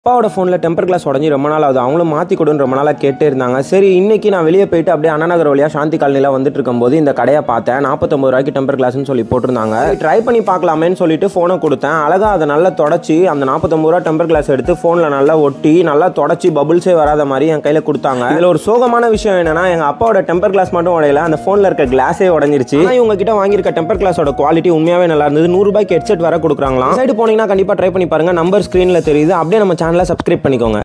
அப்பாவோட ஃபோனில் temper glass உடஞ்சி ரொம்ப நாள் ஆகுது அவங்களும் மாற்றி கொடுன்னு ரொம்ப நாளாக கேட்டே இருந்தாங்க சரி இன்னைக்கு நான் வெளியே போயிட்டு அப்படியே அண்ணா நகர் வழியாக சாந்தி காலனியில் வந்துட்டு இருக்கும்போது இந்த கடையை பார்த்தேன் நாற்பத்தொம்பது ரூபாய்க்கு டெம்பர் கிளாஸ்னு சொல்லி போட்டிருந்தாங்க ட்ரை பண்ணி பார்க்கலாமேன்னு சொல்லிட்டு ஃபோனை கொடுத்தேன் அழகாக அதை நல்லா தொடச்சி அந்த நாற்பத்தொம்பது ரூபா டெம்பர் கிளாஸ் எடுத்து ஃபோனில் நல்லா ஒட்டி நல்லா தொடச்சி பபுள்ஸே வராத மாதிரி என் கையில் கொடுத்தாங்க இதில் ஒரு சோகமான விஷயம் என்னன்னா எங்கள் அப்பாவோட டெம்பர் கிளாஸ் மட்டும் உடையல அந்த ஃபோனில் இருக்க கிளாஸே உடஞ்சிருச்சு ஆனால் இவங்க கிட்ட வாங்கியிருக்க டெம்பர் கிளாஸோட குவாலிட்டி உண்மையாகவே நல்லா இருந்தது நூறு ரூபாய்க்கு ஹெட்செட் வர கொடுக்குறாங்களாம் சைடு போனீங்கன்னா கண்டிப்பாக ட்ரை பண்ணி பாருங்க நம்பர் ஸ்க்ரீனில் தெரியுது அப்படியே நம்ம சேனலை சப்ஸ்கிரைப் பண்ணிக்கோங்க